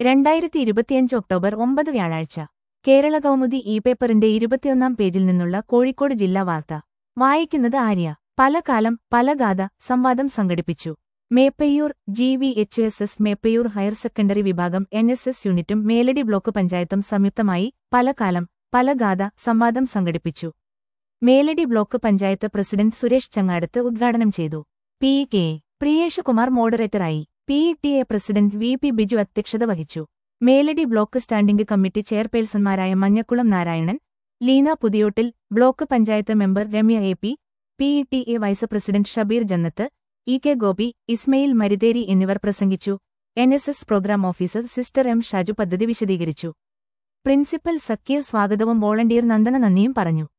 രണ്ടായിരത്തി ഇരുപത്തിയഞ്ച് ഒക്ടോബർ ഒമ്പത് വ്യാഴാഴ്ച കേരള കൗമുദി ഇ പേപ്പറിന്റെ ഇരുപത്തിയൊന്നാം പേജിൽ നിന്നുള്ള കോഴിക്കോട് ജില്ലാ വാർത്ത വായിക്കുന്നത് ആര്യ പല കാലം പല ഗാഥ സംവാദം സംഘടിപ്പിച്ചു Meppayur G V H S S Meppayur higher secondary വിഭാഗം എൻ എസ് എസ് യൂണിറ്റും മേലടി ബ്ലോക്ക് പഞ്ചായത്തും സംയുക്തമായി പല കാലം പല ഗാഥ സംവാദം സംഘടിപ്പിച്ചു മേലടി ബ്ലോക്ക് പഞ്ചായത്ത് പ്രസിഡന്റ് സുരേഷ് ചങ്ങാടത്ത് ഉദ്ഘാടനം ചെയ്തു പി കെ പ്രിയേഷകുമാർ മോഡറേറ്ററായി P T A president V P Biju അധ്യക്ഷത വഹിച്ചു മേലടി ബ്ലോക്ക് സ്റ്റാൻഡിംഗ് കമ്മിറ്റി ചെയർപേഴ്സൺമാരായ Manjakkulam Narayanan Leena Puthiyottil block panchayat member Ramya A P P T A vice president Shabeer Jannath E K Gopi Ismail Marithery എന്നിവർ പ്രസംഗിച്ചു N S S programme officer sister M Shaju പദ്ധതി വിശദീകരിച്ചു പ്രിൻസിപ്പൽ സക്കീർ സ്വാഗതവും വോളണ്ടിയർ നന്ദന നന്ദിയും പറഞ്ഞു